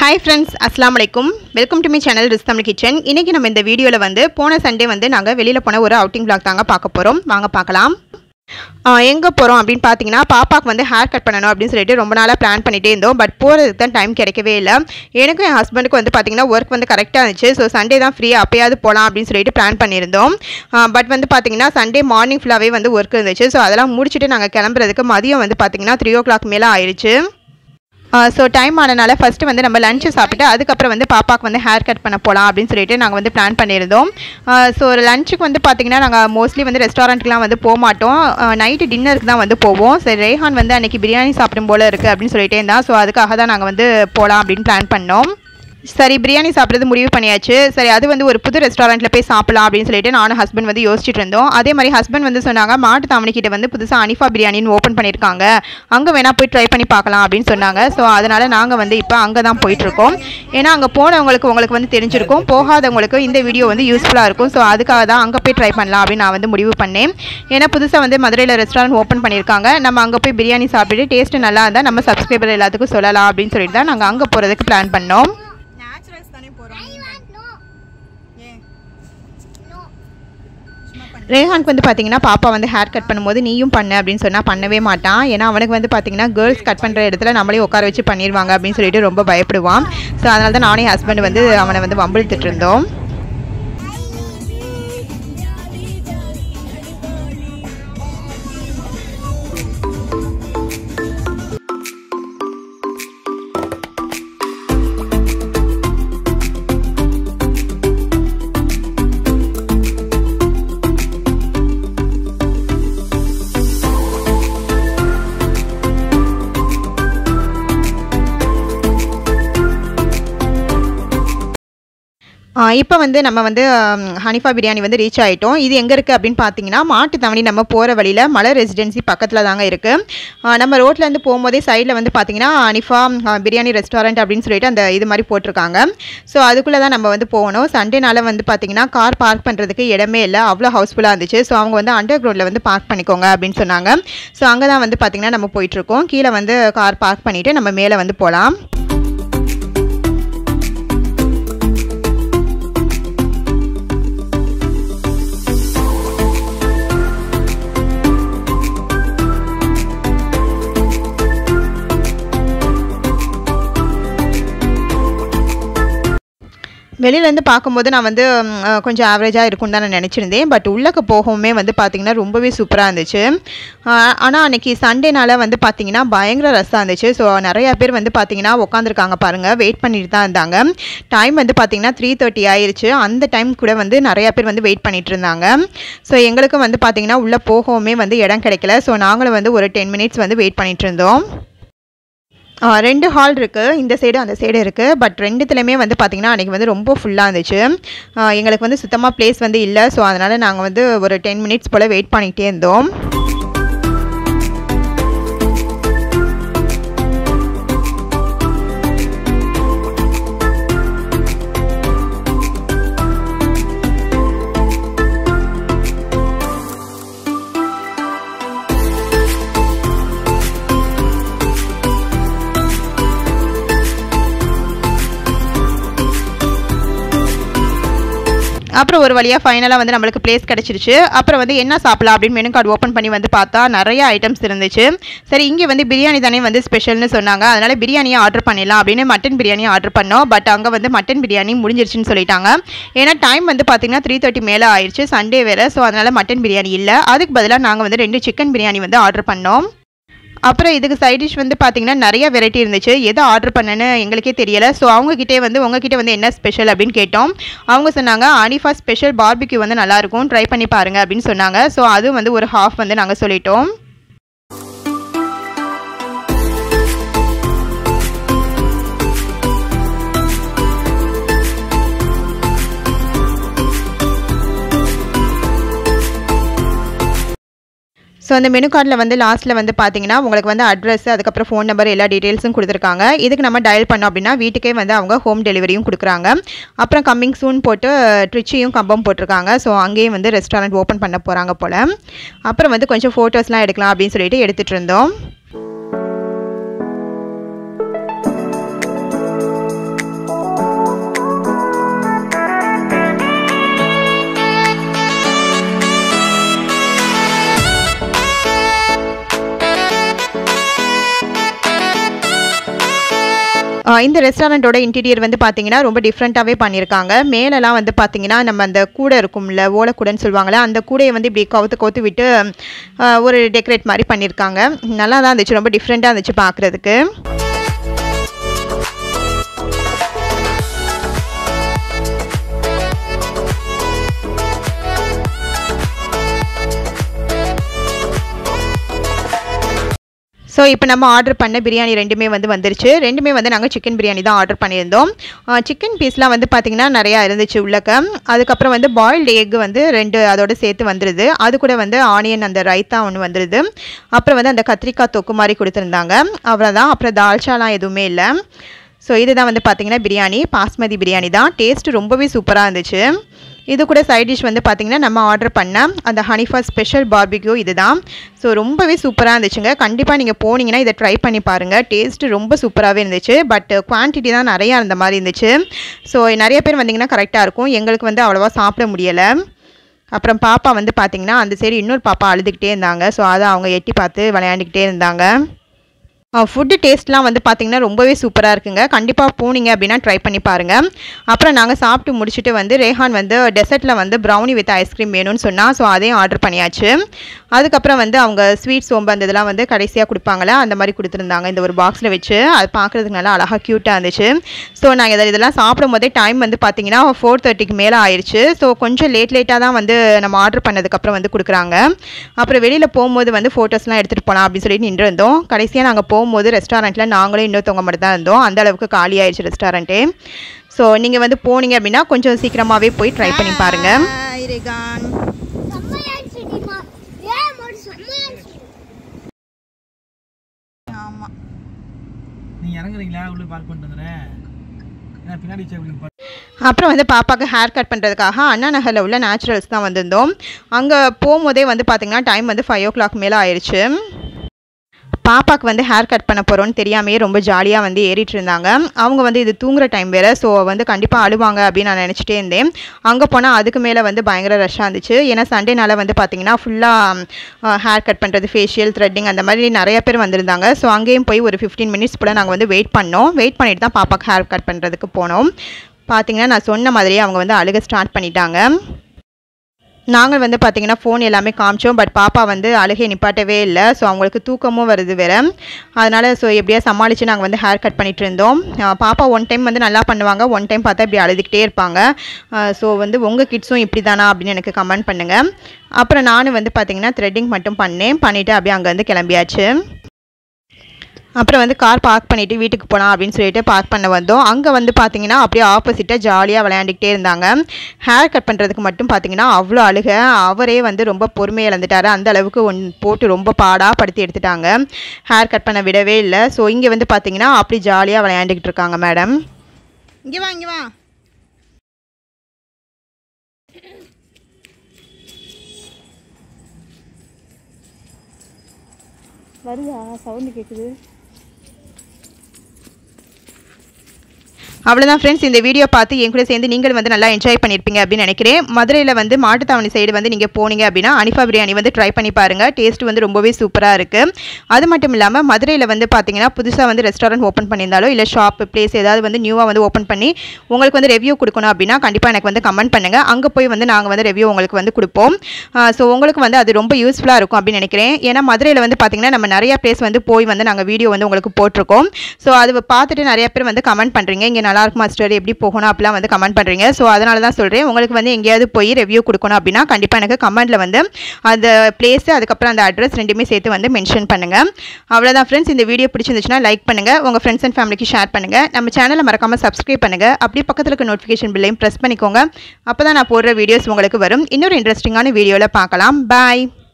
Hi friends அஸ்லாம் வலைக்கும் welcome to me channel Riz Tamil kitchen இன்றைக்கி நம்ம இந்த வீடியோவில் வந்து போன சண்டே வந்து நாங்கள் வெளியில் போன ஒரு அவுட்டிங் vlog தாங்க பார்க்க போகிறோம் வாங்க பார்க்கலாம் எங்கே போகிறோம் அப்படின்னு பார்த்தீங்கன்னா பாப்பாக்கு வந்து ஹேர் கட் பண்ணணும் அப்படின்னு சொல்லிட்டு ரொம்ப நாளாக பிளான் பண்ணிகிட்டே இருந்தோம் பட் போகிறதுக்கு தான் டைம் கிடைக்கவே இல்லை எனக்கும் என் ஹஸ்பண்டுக்கு வந்து பார்த்தீங்கன்னா ஒர்க் வந்து கரெக்டாக இருந்துச்சு ஸோ சண்டே தான் ஃப்ரீ அப்பயாவது போகலாம் அப்படின்னு சொல்லிட்டு பிளான் பண்ணியிருந்தோம் பட் வந்து பார்த்தீங்கன்னா சண்டே மார்னிங் ஃபுல்லாகவே வந்து ஒர்க் இருந்துச்சு ஸோ அதெல்லாம் முடிச்சுட்டு நாங்கள் கிளம்புறதுக்கு மதியம் வந்து பார்த்தீங்கன்னா த்ரீ ஓ கிளாக் மேலே ஆயிடுச்சு ஸோ டைம் ஆனனால ஃபஸ்ட்டு வந்து நம்ம லஞ்சு சாப்பிட்டு அதுக்கப்புறம் வந்து பாப்பாக்கு வந்து ஹேர் கட் பண்ண போகலாம் அப்படின்னு சொல்லிட்டு நாங்கள் வந்து பிளான் பண்ணியிருந்தோம் ஸோ லஞ்சுக்கு வந்து பார்த்திங்கன்னா நாங்கள் மோஸ்ட்லி வந்து ரெஸ்டாரண்ட்க்குலாம் வந்து போக மாட்டோம் நைட்டு டின்னருக்கு தான் வந்து போவோம் சரி ரேஹான் வந்து அன்றைக்கி பிரியாணி சாப்பிடும் போல் இருக்குது அப்படின்னு சொல்லிட்டே இருந்தான் ஸோ அதுக்காக தான் நாங்கள் வந்து போகலாம் அப்படின்னு பிளான் பண்ணோம் சரி பிரியாணி சாப்பிட்றது முடிவு பண்ணியாச்சு சரி அது வந்து ஒரு புது ரெஸ்டாரண்ட்டில் போய் சாப்பிடலாம் அப்படின்னு சொல்லிட்டு நானும் ஹஸ்பண்ட் வந்து யோசிச்சுட்டு இருந்தோம் அதே மாதிரி ஹஸ்பண்ட் வந்து சொன்னாங்க மாட்டு தாமணிக்கிட்ட வந்து புதுசாக அனிஃபா பிரியாணின்னு ஓப்பன் பண்ணியிருக்காங்க அங்கே வேணால் போய் ட்ரை பண்ணி பார்க்கலாம் அப்படின்னு சொன்னாங்க ஸோ அதனால் நாங்கள் வந்து இப்போ அங்கே தான் போயிட்டுருக்கோம் ஏன்னா அங்கே போனவங்களுக்கு உங்களுக்கு வந்து தெரிஞ்சிருக்கும் போகாதவங்களுக்கு இந்த வீடியோ வந்து யூஸ்ஃபுல்லாக இருக்கும் ஸோ அதுக்காக தான் அங்கே போய் ட்ரை பண்ணலாம் அப்படின்னு நான் வந்து முடிவு பண்ணேன் ஏன்னா புதுசாக வந்து மதுரையில் ரெஸ்டாரண்ட் ஓப்பன் பண்ணியிருக்காங்க நம்ம அங்கே போய் பிரியாணி சாப்பிட்டுட்டு டேஸ்ட்டு நல்லா இருந்தால் நம்ம சப்ஸ்கிரைபர் எல்லாத்துக்கும் சொல்லலாம் அப்படின்னு சொல்லிட்டு தான் நாங்கள் அங்கே போகிறதுக்கு பிளான் பண்ணோம் நேச்சுரல்ஸ் தானே போறோம் ஏன் ரேஹானுக்கு வந்து பார்த்தீங்கன்னா பாப்பா வந்து ஹேர் கட் பண்ணும்போது நீயும் பண்ணு அப்படின்னு சொன்னால் பண்ணவே மாட்டான் ஏன்னா அவனுக்கு வந்து பார்த்தீங்கன்னா கேர்ள்ஸ் கட் பண்ணுற இடத்துல நம்மளே உட்கார வச்சு பண்ணிடுவாங்க அப்படின்னு சொல்லிட்டு ரொம்ப பயப்படுவான் ஸோ அதனால தான் நானே ஹஸ்பண்ட் வந்து அவனை வந்து வம்பிழுத்துட்டு இருந்தோம் இப்போ வந்து நம்ம வந்து ஹம், ஹனிஃபா பிரியாணி வந்து ரீச் ஆகிட்டோம் இது எங்கே இருக்குது அப்படின்னு பார்த்தீங்கன்னா மாட்டு தவணி நம்ம போகிற வழியில் மலை ரெசிடென்சி பக்கத்தில் தாங்க இருக்குது நம்ம ரோட்லேருந்து போகும்போதே சைடில் வந்து பார்த்தீங்கன்னா ஹனிஃபா அஹ், பிரியாணி ரெஸ்டாரண்ட் அப்படின்னு சொல்லிட்டு அந்த இது மாதிரி போட்டிருக்காங்க ஸோ அதுக்குள்ளே தான் நம்ம வந்து போகணும் சண்டேனால வந்து பார்த்தீங்கன்னா கார் பார்க் பண்ணுறதுக்கு இடமே இல்லை அவ்வளோ ஹவுஸ்ஃபுல்லாக இருந்துச்சு ஸோ அவங்க வந்து அண்டர் கிரவுண்டில் வந்து பார்க் பண்ணிக்கோங்க அப்படின்னு சொன்னாங்க ஸோ அங்கே தான் வந்து பார்த்தீங்கன்னா நம்ம போயிட்டுருக்கோம் கீழே வந்து கார் பார்க் பண்ணிவிட்டு நம்ம மேலே வந்து போகலாம் வெளியிலேருந்து பார்க்கும்போது நான் வந்து ம், அஹ், கொஞ்சம் ஆவரேஜாக இருக்கும்னு தான் நான் நினச்சிருந்தேன் பட் உள்ளக்க போகவுமே வந்து பார்த்திங்கன்னா ரொம்பவே சூப்பராக இருந்துச்சு ஆனால் அன்றைக்கி சண்டேனால வந்து பார்த்திங்கன்னா பயங்கர ரஸ்ஸாக இருந்துச்சு ஸோ நிறையா பேர் வந்து பார்த்திங்கன்னா உட்காந்துருக்காங்க பாருங்கள் வெயிட் பண்ணிட்டு தான் இருந்தாங்க டைம் வந்து பார்த்திங்கன்னா த்ரீ தேர்ட்டி ஆயிருச்சு அந்த டைம் கூட வந்து நிறையா பேர் வந்து வெயிட் பண்ணிட்டு இருந்தாங்க ஸோ எங்களுக்கும் வந்து பார்த்திங்கன்னா உள்ளே போகவுமே வந்து இடம் கிடைக்கல ஸோ நாங்களும் வந்து ஒரு டென் மினிட்ஸ் வந்து வெயிட் பண்ணிட்டு இருந்தோம் ஆ, ரெண்டு ஹால் இருக்குது இந்த சைடு அந்த சைடு இருக்குது பட் ரெண்டுத்துலையுமே வந்து பார்த்திங்கன்னா அன்றைக்கி வந்து ரொம்ப ஃபுல்லாக இருந்துச்சு ஆ, எங்களுக்கு வந்து சுத்தமாக ப்ளேஸ் வந்து இல்லை ஸோ அதனால் நாங்கள் வந்து ஒரு டென் மினிட்ஸ் போல் வெயிட் பண்ணிகிட்டே இருந்தோம் அப்புறம் ஒரு வழியாக ஃபைனலாக வந்து நம்மளுக்கு ப்ளேஸ் கிடச்சிருச்சு அப்புறம் வந்து என்ன சாப்பிடலாம் அப்படின்னு மெனு கார்டு ஓப்பன் பண்ணி வந்து பார்த்தா நிறைய ஐட்டம்ஸ் இருந்துச்சு சரி இங்கே வந்து பிரியாணி தானே வந்து ஸ்பெஷல்னு சொன்னாங்க அதனால் பிரியாணியை ஆர்டர் பண்ணிடலாம் அப்படின்னு மட்டன் பிரியாணி ஆர்டர் பண்ணோம் பட் அங்கே வந்து மட்டன் பிரியாணி முடிஞ்சிருச்சுன்னு சொல்லிட்டாங்க ஏன்னா டைம் வந்து பார்த்தீங்கன்னா த்ரீ தேர்ட்டி மேலே ஆயிடுச்சு சண்டே வேறு ஸோ அதனால் மட்டன் பிரியாணி இல்லை அதுக்கு பதிலாக நாங்கள் வந்து ரெண்டு சிக்கன் பிரியாணி வந்து ஆர்டர் பண்ணோம் அப்புறம் இதுக்கு சைட் டிஷ் வந்து பார்த்தீங்கன்னா நிறைய வெரைட்டி இருந்துச்சு எதை ஆர்டர் பண்ணேன்னு எங்களுக்கே தெரியலை ஸோ அவங்கக்கிட்டே வந்து உங்ககிட்ட வந்து என்ன ஸ்பெஷல் அப்படின்னு கேட்டோம் அவங்க சொன்னாங்க அனிஃபா ஸ்பெஷல் பார்பிக்யூ வந்து நல்லாயிருக்கும் ட்ரை பண்ணி பாருங்க அப்படின்னு சொன்னாங்க ஸோ அதுவும் வந்து ஒரு ஹாஃப் வந்து நாங்கள் சொல்லிட்டோம் ஸோ அந்த மெனு கார்டில் வந்து லாஸ்ட்டில் வந்து பார்த்தீங்கன்னா உங்களுக்கு வந்து அட்ரஸ் அதுக்கப்புறம் ஃபோன் நம்பர் எல்லா டீட்டெயில்ஸும் கொடுத்துருக்காங்க இதுக்கு நம்ம டயல் பண்ணோம் அப்படின்னா வீட்டுக்கே வந்து அவங்க ஹோம் டெலிவரியும் கொடுக்குறாங்க அப்புறம் கம்மிங் சூன் போட்டு ட்ரிச்சியும் கம்பம் போட்டிருக்காங்க ஸோ அங்கேயும் வந்து ரெஸ்டாரண்ட் ஓப்பன் பண்ண போகிறாங்க போல் அப்புறம் வந்து கொஞ்சம் ஃபோட்டோஸ்லாம் எடுக்கலாம் அப்படின்னு சொல்லிட்டு எடுத்துகிட்டு இருந்தோம் ஆஹ் இந்த ரெஸ்டாரண்ட்டோட இன்டீரியர் வந்து பார்த்தீங்கன்னா ரொம்ப டிஃப்ரெண்ட்டாகவே பண்ணியிருக்காங்க மேலெல்லாம் வந்து பார்த்தீங்கன்னா நம்ம அந்த கூடை இருக்கும்ல ஓலைக்கூடைன்னு சொல்லுவாங்கள்ல அந்த கூடையை வந்து இப்படி கவுத்து கவுத்து விட்டு ஆஹ் ஒரு டெக்கரேட் மாதிரி பண்ணியிருக்காங்க நல்லா தான் இருந்துச்சு ரொம்ப டிஃப்ரெண்ட்டாக இருந்துச்சு பார்க்குறதுக்கு ஸோ இப்போ நம்ம ஆர்டர் பண்ண பிரியாணி ரெண்டுமே வந்து வந்துருச்சு ரெண்டுமே வந்து நாங்கள் சிக்கன் பிரியாணி தான் ஆர்டர் பண்ணியிருந்தோம் சிக்கன் பீஸ்லாம் வந்து பார்த்திங்கன்னா நிறையா இருந்துச்சு உள்ளக்க அதுக்கப்புறம் வந்து பாயில்டு எக் வந்து ரெண்டு அதோட சேர்த்து வந்துடுது அது கூட வந்து ஆனியன் அந்த ரைத்தா ஒன்று வந்துடுது அப்புறம் வந்து அந்த கத்திரிக்காய் தொக்கு மாதிரி கொடுத்துருந்தாங்க அவ்வளோதான் அப்புறம் தால்ச்சாலாம் எதுவுமே இல்லை ஸோ இதுதான் வந்து பார்த்திங்கன்னா பிரியாணி பாஸ்மதி பிரியாணி தான் டேஸ்ட் ரொம்பவே சூப்பராக இருந்துச்சு இது கூட சைட் டிஷ் வந்து பார்த்திங்கன்னா நம்ம ஆர்டர் பண்ண அந்த ஹனிஃபா ஸ்பெஷல் பார்பிக்யூ இதுதான் ஸோ ரொம்பவே சூப்பராக இருந்துச்சுங்க கண்டிப்பாக நீங்கள் போனீங்கன்னா இதை ட்ரை பண்ணி பாருங்கள் டேஸ்ட்டு ரொம்ப சூப்பராகவே இருந்துச்சு பட் குவான்டிட்டி தான் நிறையா இருந்த மாதிரி இருந்துச்சு ஸோ நிறைய பேர் வந்தீங்கன்னா கரெக்டாக இருக்கும் எங்களுக்கு வந்து அவ்வளோவா சாப்பிட முடியலை அப்புறம் பாப்பா வந்து பார்த்திங்கன்னா அந்த சைடு இன்னொரு பாப்பா அழுதுகிட்டே இருந்தாங்க ஸோ அதை அவங்க எட்டி பார்த்து விளையாண்டுக்கிட்டே இருந்தாங்க ஃபுட்டு டேஸ்ட்லாம் வந்து பார்த்திங்கன்னா ரொம்பவே சூப்பராக இருக்குங்க கண்டிப்பாக போனீங்க அப்படின்னா ட்ரை பண்ணி பாருங்கள் அப்புறம் நாங்கள் சாப்பிட்டு முடிச்சுட்டு வந்து ரேஹான் வந்து டெசர்ட்டில் வந்து ப்ரௌனி வித் ஐஸ்கிரீம் வேணும்னு சொன்னால் ஸோ அதையும் ஆர்டர் பண்ணியாச்சு அதுக்கப்புறம் வந்து அவங்க ஸ்வீட் சோம்பு அந்த இதெல்லாம் வந்து கடைசியாக கொடுப்பாங்களே அந்த மாதிரி கொடுத்துருந்தாங்க இந்த ஒரு பாக்ஸில் வச்சு அது பார்க்குறதுக்கு நல்லா அழகாக க்யூட்டாக இருந்துச்சு ஸோ நாங்கள் இதில் இதெல்லாம் சாப்பிடும் போதே டைம் வந்து பார்த்திங்கன்னா ஃபோர் தேர்ட்டிக்கு மேலே ஆயிடுச்சு ஸோ கொஞ்சம் லேட் லேட்டாக தான் வந்து நம்ம ஆர்டர் பண்ணதுக்கப்புறம் வந்து கொடுக்குறாங்க அப்புறம் வெளியில் போகும்போது வந்து ஃபோட்டோஸ்லாம் எடுத்துகிட்டு போகலாம் அப்படின்னு சொல்லிட்டு நின்று இருந்தோம் கடைசியாக நாங்கள் போகும்போது ரெஸ்டாரண்ட்டில் நாங்களும் இன்னொருத்தவங்க மட்டும் தான் இருந்தோம் அந்த அளவுக்கு காலி ஆயிடுச்சு ரெஸ்டாரண்ட்டே ஸோ நீங்கள் வந்து போனீங்க அப்படின்னா கொஞ்சம் சீக்கிரமாகவே போய் ட்ரை பண்ணி பாருங்கள் Hi, Regan. செம்மையான செடிமா ஏன் ஒரு செம்மையான செடி ஆமா நீங்க இறங்குறீங்களா உள்ள பார்க் பண்ணிட்டு வந்துடுறேன் ஏன்னா பின்னாடி சேவலிங் அப்புறம் வந்து பாப்பாவுக்கு ஹேர் கட் பண்ணுறதுக்காக அண்ணா நகரில் உள்ள நேச்சுரல்ஸ் தான் வந்திருந்தோம் அங்கே போகும்போதே வந்து பார்த்திங்கன்னா டைம் வந்து ஃபைவ் ஓ கிளாக் மேலே ஆயிடுச்சு பாப்பாக்கு வந்து ஹேர் கட் பண்ண போகிறோன்னு தெரியாமையே ரொம்ப ஜாலியாக வந்து ஏறிட்டு இருந்தாங்க அவங்க வந்து இது தூங்குற டைம் வேறு ஸோ வந்து கண்டிப்பாக அழுவாங்க அப்படின்னு நான் நினச்சிட்டே இருந்தேன் அங்கே போனால் அதுக்கு மேலே வந்து பயங்கர ரஷ்ஷாக இருந்துச்சு ஏன்னா சண்டேனால வந்து பார்த்திங்கன்னா ஃபுல்லாக ஹேர் கட் பண்ணுறது ஃபேஷியல் த்ரெட்டிங் அந்த மாதிரி நிறைய பேர் வந்திருந்தாங்க ஸோ அங்கேயும் போய் ஒரு ஃபிஃப்டீன் மினிட்ஸ் போல் நாங்கள் வந்து வெயிட் பண்ணோம் வெயிட் பண்ணிட்டு தான் பாப்பாக்கு ஹேர் கட் பண்ணுறதுக்கு போனோம் பார்த்தீங்கன்னா நான் சொன்ன மாதிரியே அவங்க வந்து அழுக ஸ்டார்ட் பண்ணிட்டாங்க நாங்கள் வந்து பார்த்தீங்கன்னா ஃபோன் எல்லாமே காமிச்சோம் பட் பாப்பா வந்து அழுகை நிப்பாட்டவே இல்லை ஸோ அவங்களுக்கு தூக்கமும் வருது வேறு அதனால் ஸோ எப்படியா சமாளித்து நாங்கள் வந்து ஹேர் கட் பண்ணிட்டு இருந்தோம் அஹ் பாப்பா ஒன் டைம் வந்து நல்லா பண்ணுவாங்க ஒன் டைம் பார்த்தா இப்படி அழுதுகிட்டே இருப்பாங்க ஸோ வந்து உங்கள் கிட்ஸும் இப்படி தானா அப்படின்னு எனக்கு கமெண்ட் பண்ணுங்கள் அப்புறம் நானும் வந்து பார்த்தீங்கன்னா த்ரெட்டிங் மட்டும் பண்ணேன் பண்ணிவிட்டு அப்படியே அங்கேருந்து கிளம்பியாச்சு அப்புறம் வந்து கார் பார்க் பண்ணிவிட்டு வீட்டுக்கு போகலாம் அப்படின்னு சொல்லிட்டு பார்க் பண்ண வந்தோம் அங்கே வந்து பார்த்தீங்கன்னா அப்படியே ஆப்போசிட்டாக ஜாலியாக விளையாண்டுக்கிட்டே இருந்தாங்க ஹேர் கட் பண்ணுறதுக்கு மட்டும் பார்த்தீங்கன்னா அவ்வளோ அழுக அவரே வந்து ரொம்ப பொறுமையை இழந்துட்டாரு அந்த அளவுக்கு ஒன் போட்டு ரொம்ப பாடாக படுத்தி எடுத்துட்டாங்க ஹேர் கட் பண்ண விடவே இல்லை ஸோ இங்கே வந்து பார்த்தீங்கன்னா அப்படி ஜாலியாக விளையாண்டுக்கிட்டு இருக்காங்க மேடம் இங்க வா இங்க வா வருதா சவுண்டு கேக்குது அவ்வளோதான் ஃப்ரெண்ட்ஸ் இந்த வீடியோ பார்த்து என் கூட சேர்ந்து நீங்கள் வந்து நல்லா என்ஜாய் பண்ணியிருப்பீங்க அப்படின்னு நினைக்கிறேன் மதுரையில் வந்து மாட்டுத்தாவணி சைடு வந்து நீங்கள் போனீங்க அப்படின்னா அனிஃபா பிரியாணி வந்து ட்ரை பண்ணி பாருங்கள் டேஸ்ட் வந்து ரொம்பவே சூப்பராக இருக்குது அது மட்டும் இல்லாமல் மதுரையில் வந்து பார்த்தீங்கன்னா புதுசாக வந்து ரெஸ்டாரண்ட் ஓப்பன் பண்ணியிருந்தாலோ இல்லை ஷாப் பிளேஸ் ஏதாவது வந்து நியூவாக வந்து ஓப்பன் பண்ணி உங்களுக்கு வந்து ரெவ்யூ கொடுக்கணும் அப்படின்னா கண்டிப்பாக எனக்கு வந்து கமெண்ட் பண்ணுங்கள் அங்கே போய் வந்து நாங்கள் வந்து ரெவ்யூ உங்களுக்கு வந்து கொடுப்போம் ஸோ உங்களுக்கு வந்து அது ரொம்ப யூஸ்ஃபுல்லாக இருக்கும் அப்படின்னு நினைக்கிறேன் ஏன்னா மதுரையில் வந்து பார்த்தீங்கன்னா நம்ம நிறைய பிளேஸ் வந்து போய் வந்து நாங்கள் வீடியோ வந்து உங்களுக்கு போட்டிருக்கோம் ஸோ அது பார்த்துட்டு நிறைய பேர் வந்து கமெண்ட் பண்ணுறீங்க இங்கே நல்லா இருக்கு மாஸ்டர் எப்படி போகணும் அப்படிலாம் வந்து கமெண்ட் பண்ணுறீங்க ஸோ அதனால தான் சொல்கிறேன் உங்களுக்கு வந்து எங்கேயாவது போய் ரிவ்யூ கொடுக்கணும் அப்படின்னா கண்டிப்பாக எனக்கு கமெண்ட்டில் வந்து அந்த பிளேஸ் அதுக்கப்புறம் அந்த அட்ரஸ் ரெண்டுமே சேர்த்து வந்து மென்ஷன் பண்ணுங்கள் அவ்வளோதான் ஃப்ரெண்ட்ஸ் இந்த வீடியோ பிடிச்சிருந்துச்சுன்னா லைக் பண்ணுங்கள் உங்கள் ஃப்ரெண்ட்ஸ் அண்ட் ஃபேமிலிக்கு ஷேர் பண்ணுங்கள் நம்ம சேனலை மறக்காமல் சப்ஸ்கிரைப் பண்ணுங்கள் அப்படியே பக்கத்தில் இருக்க நோட்டிஃபிகேஷன் பில்லையும் ப்ரெஸ் பண்ணிக்கோங்க அப்போ தான் நான் போடுற வீடியோஸ் உங்களுக்கு வரும் இன்னொரு இன்ட்ரெஸ்டிங்கான வீடியோவில் பார்க்கலாம் பாய்